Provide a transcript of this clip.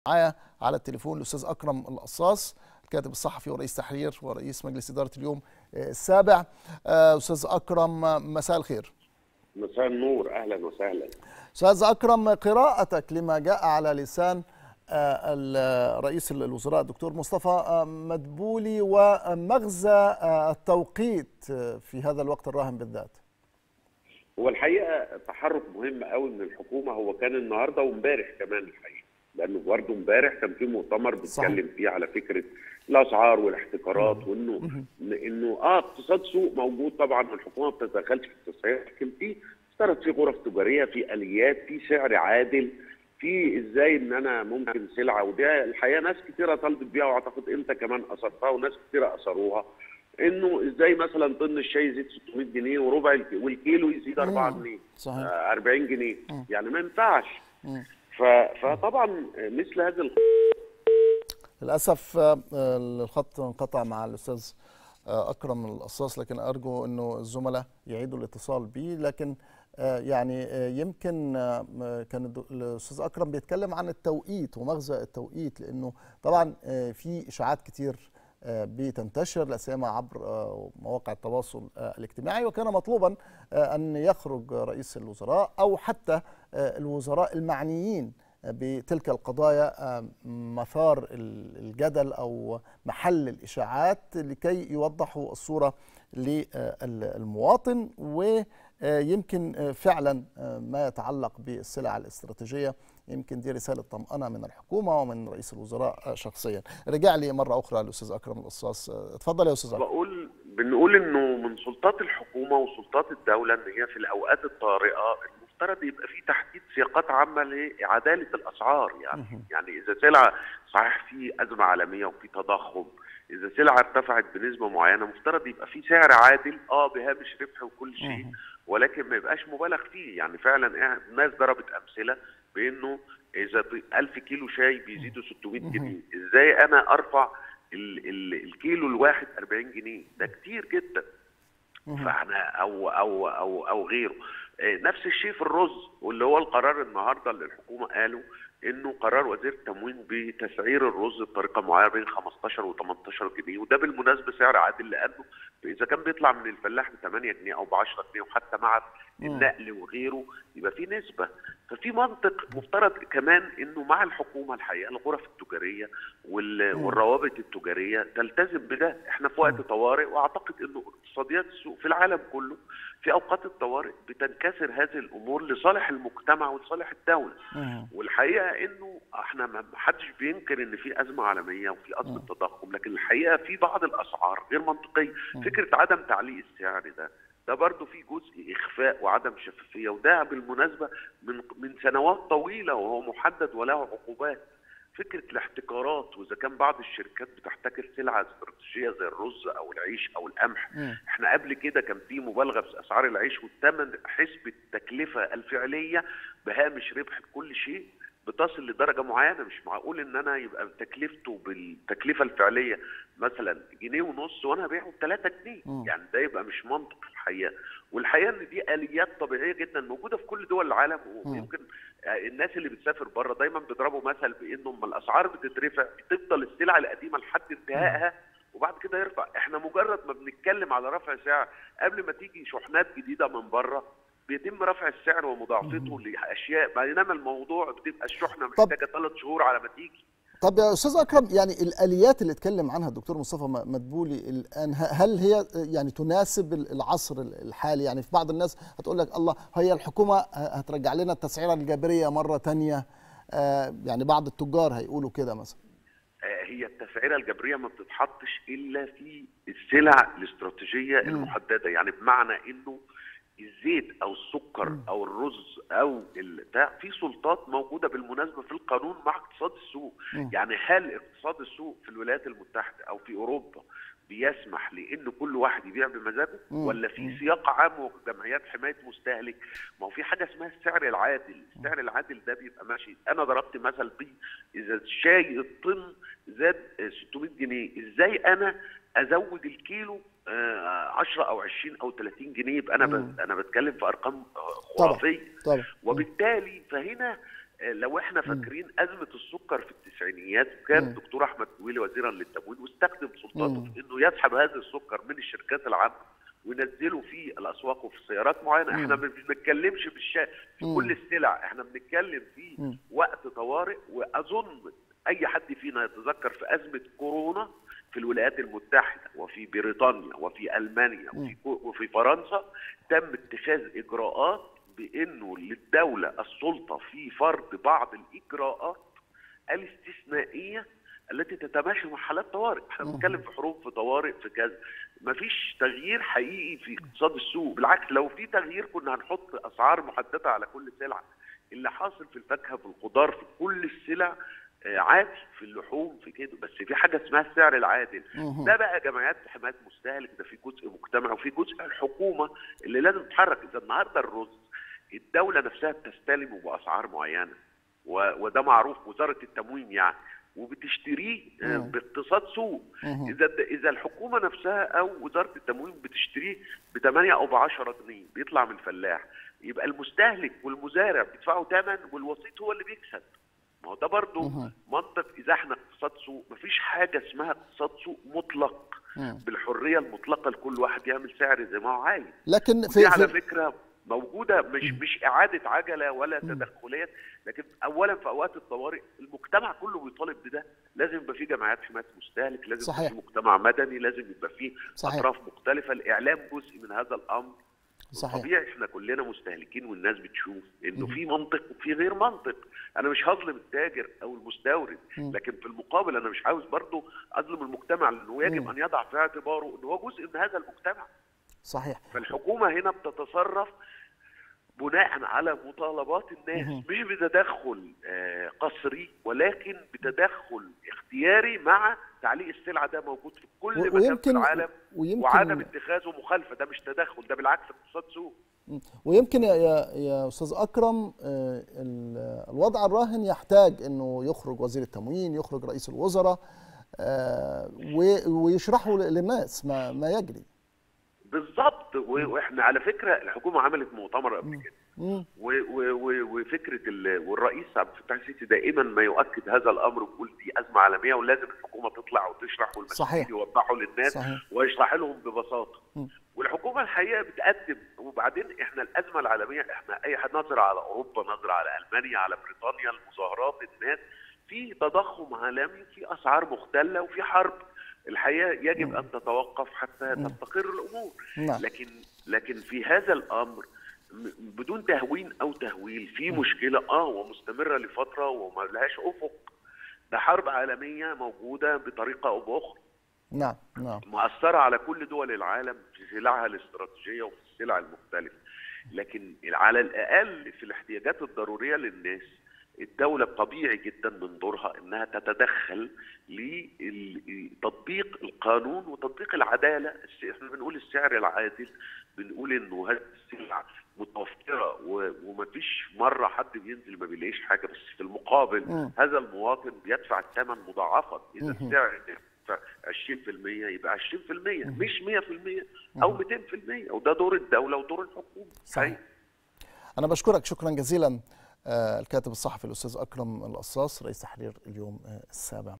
معايا على التليفون الاستاذ اكرم القصاص الكاتب الصحفي ورئيس تحرير ورئيس مجلس اداره اليوم السابع استاذ اكرم مساء الخير مساء النور اهلا وسهلا استاذ اكرم قراءتك لما جاء على لسان رئيس الوزراء الدكتور مصطفى مدبولي ومغزى التوقيت في هذا الوقت الراهن بالذات هو الحقيقه تحرك مهم قوي من الحكومه هو كان النهارده وامبارح كمان الحقيقه لانه برضه امبارح كان في مؤتمر بيتكلم فيه على فكره الاسعار والاحتكارات وانه انه اه اقتصاد سوق موجود طبعا والحكومه ما بتتدخلش في التسعير لكن في اشترط في غرف تجاريه في اليات في سعر عادل في ازاي ان انا ممكن سلعه ودي الحقيقه ناس كثيره طلبت بيها واعتقد انت كمان اثرتها وناس كثيره اثروها انه ازاي مثلا طن الشاي يزيد 600 جنيه وربع والكيلو يزيد 4 جنيه صحيح. آه 40 جنيه يعني ما ينفعش فطبعا مثل هذا للاسف الخط انقطع مع الاستاذ اكرم القصاص لكن ارجو انه الزملاء يعيدوا الاتصال بي لكن يعني يمكن كان الاستاذ اكرم بيتكلم عن التوقيت ومغزى التوقيت لانه طبعا في اشاعات كتير بتنتشر لا سيما عبر مواقع التواصل الاجتماعي وكان مطلوبا ان يخرج رئيس الوزراء او حتى الوزراء المعنيين بتلك القضايا مثار الجدل او محل الاشاعات لكي يوضحوا الصوره للمواطن ويمكن فعلا ما يتعلق بالسلع الاستراتيجيه يمكن دي رساله طمانه من الحكومه ومن رئيس الوزراء شخصيا رجع لي مره اخرى الاستاذ اكرم القصاص اتفضل يا استاذ اكرم بقول بنقول انه من سلطات الحكومه وسلطات الدوله ان هي في الاوقات الطارئه المفترض يبقى في تحديد سياقات عامه لعداله الاسعار يعني يعني اذا سلعه صحيح في ازمه عالميه وفي تضخم اذا سلعه ارتفعت بنسبه معينه مفترض يبقى في سعر عادل اه بهامش ربح وكل شيء ولكن ما يبقاش مبالغ فيه يعني فعلا الناس ضربت امثله بانه اذا 1000 كيلو شاي بيزيدوا 600 جنيه ازاي انا ارفع ال ال الكيلو الواحد 40 جنيه ده كتير جدا فاحنا او او او او غيره نفس الشيء في الرز واللي هو القرار النهارده اللي الحكومه قالوا انه قرار وزير التموين بتسعير الرز بطريقه معينه بين 15 و 18 جنيه وده بالمناسبه سعر عادل لانه اذا كان بيطلع من الفلاح ب 8 جنيه او ب 10 جنيه وحتى مع النقل وغيره يبقى في نسبه ففي منطق مفترض كمان انه مع الحكومه الحقيقه الغرف التجاريه والروابط التجاريه تلتزم بده احنا في وقت طوارئ واعتقد انه اقتصاديات السوق في العالم كله في اوقات الطوارئ بتنكسر هذه الامور لصالح المجتمع ولصالح الدوله والحقيقه انه احنا ما حدش بينكر ان في ازمه عالميه وفي ازمه تضخم لكن الحقيقه في بعض الاسعار غير منطقيه فكره عدم تعليق السعر ده ده برضه في جزء اخفاء وعدم شفافيه وده بالمناسبه من من سنوات طويله وهو محدد وله عقوبات فكره الاحتكارات واذا كان بعض الشركات بتحتكر سلعه استراتيجيه زي الرز او العيش او القمح م. احنا قبل كده كان في مبالغه في اسعار العيش والثمن حسب التكلفه الفعليه بهامش ربح كل شيء بتصل لدرجه معينه مش معقول ان انا يبقى تكلفته بالتكلفه الفعليه مثلا جنيه ونص وانا ابيعه ب 3 جنيه م. يعني ده يبقى مش منطق الحقيقه والحقيقه ان دي اليات طبيعيه جدا موجوده في كل دول العالم ويمكن الناس اللي بتسافر بره دايما بيضربوا مثل بانه لما الاسعار بتترفع بتفضل السلع القديمه لحد انتهائها وبعد كده يرفع احنا مجرد ما بنتكلم على رفع سعر قبل ما تيجي شحنات جديده من بره بيتم رفع السعر ومضاعفته لاشياء بينما الموضوع بتبقى الشحنه محتاجه ثلاث شهور على ما تيجي طب يا استاذ اكرم يعني الاليات اللي اتكلم عنها الدكتور مصطفى مدبولي الان هل هي يعني تناسب العصر الحالي يعني في بعض الناس هتقول لك الله هي الحكومه هترجع لنا التسعيره الجبريه مره ثانيه يعني بعض التجار هيقولوا كده مثلا هي التسعيره الجبريه ما بتتحطش الا في السلع الاستراتيجيه المحدده يعني بمعنى انه الزيت او السكر او الرز او بتاع في سلطات موجوده بالمناسبه في القانون مع اقتصاد السوق يعني هل اقتصاد السوق في الولايات المتحده او في اوروبا بيسمح لان كل واحد يبيع بمزاجه ولا في سياق عام وجمعيات حمايه مستهلك ما هو في حاجه اسمها السعر العادل السعر العادل ده بيبقى ماشي انا ضربت مثل بيه اذا الشاي الطن زاد 600 جنيه ازاي انا ازود الكيلو 10 او 20 او 30 جنيه يبقى انا انا بتكلم في ارقام خرافيه طبعا. وبالتالي فهنا لو احنا فاكرين ازمه السكر في التسعينيات وكان الدكتور احمد طويلي وزيرا للتموين واستخدم سلطاته في انه يسحب هذا السكر من الشركات العامه وينزله في الاسواق وفي سيارات معينه احنا ما بنتكلمش بالشا... في كل السلع احنا بنتكلم في وقت طوارئ واظن اي حد فينا يتذكر في ازمه كورونا في الولايات المتحده وفي بريطانيا وفي المانيا وفي وفي فرنسا تم اتخاذ اجراءات بانه للدوله السلطه في فرض بعض الاجراءات الاستثنائيه التي تتماشى مع حالات طوارئ، احنا بنتكلم في حروب في طوارئ في كذا، مفيش تغيير حقيقي في اقتصاد السوق، بالعكس لو في تغيير كنا هنحط اسعار محدده على كل سلعه، اللي حاصل في الفاكهه في الخضار في كل السلع عادي في اللحوم في كده بس في حاجه اسمها السعر العادل ده بقى جمعيات حمايه مستهلك ده في جزء مجتمع وفي جزء الحكومه اللي لازم تتحرك اذا النهارده الرز الدوله نفسها بتستلمه باسعار معينه وده معروف وزاره التموين يعني وبتشتريه باقتصاد سوق اذا اذا الحكومه نفسها او وزاره التموين بتشتريه ب 8 او ب 10 جنيه بيطلع من الفلاح يبقى المستهلك والمزارع بيدفعوا ثمن والوسيط هو اللي بيكسب ما هو ده برضه منطق اذا احنا اقتصاد سوق مفيش حاجه اسمها اقتصاد سوق مطلق بالحريه المطلقه لكل واحد يعمل سعر زي ما هو عايز لكن في على فكره موجوده مش مش اعاده عجله ولا تدخلات لكن اولا في اوقات الطوارئ المجتمع كله بيطالب بده لازم يبقى في جمعيات حمايه مستهلك لازم صحيح. يبقى في مجتمع مدني لازم يبقى في صحيح. اطراف مختلفه الاعلام جزء من هذا الامر صحيح. طبيعي احنا كلنا مستهلكين والناس بتشوف انه في منطق وفي غير منطق انا مش هظلم التاجر او المستورد لكن في المقابل انا مش عاوز برضه اظلم المجتمع لانه يجب ان يضع في اعتباره انه هو جزء من هذا المجتمع صحيح فالحكومه هنا بتتصرف بناء على مطالبات الناس مش بتدخل قصري ولكن بتدخل اختياري مع تعليق السلعه ده موجود في كل مكان في العالم ويمكن وعدم اتخاذه مخالفه ده مش تدخل ده بالعكس اقتصاد سوق ويمكن يا يا استاذ اكرم الوضع الراهن يحتاج انه يخرج وزير التموين يخرج رئيس الوزراء ويشرحوا للناس ما ما يجري بالظبط واحنا على فكره الحكومه عملت مؤتمر قبل كده وفكره والرئيس عبد الفتاح السيسي دائما ما يؤكد هذا الامر ويقول دي ازمه عالميه ولازم الحكومه تطلع وتشرح والمسؤولين يوضحوا للناس صحيح. ويشرح لهم ببساطه والحكومه الحقيقه بتقدم وبعدين احنا الازمه العالميه احنا اي حد نظر على اوروبا نظر على المانيا على بريطانيا المظاهرات الناس في تضخم عالمي في اسعار مختله وفي حرب الحقيقه يجب ان تتوقف حتى تستقر الامور نعم. لكن لكن في هذا الامر بدون تهوين او تهويل في مشكله اه ومستمره لفتره وما لهاش افق ده حرب عالميه موجوده بطريقه او باخرى نعم نعم مؤثره على كل دول العالم في سلعها الاستراتيجيه وفي السلع المختلفه لكن على الاقل في الاحتياجات الضروريه للناس الدولة طبيعي جدا من دورها انها تتدخل لتطبيق القانون وتطبيق العدالة احنا بنقول السعر العادل بنقول انه هذه السلع متوفرة ومفيش مرة حد بينزل ما بيلاقيش حاجة بس في المقابل م. هذا المواطن بيدفع الثمن مضاعفا اذا السعر 20% يبقى 20% مش 100% او 200% وده دور الدولة ودور الحكومة صحيح أنا بشكرك شكرا جزيلا الكاتب الصحفي الأستاذ أكرم القصاص رئيس تحرير اليوم السابع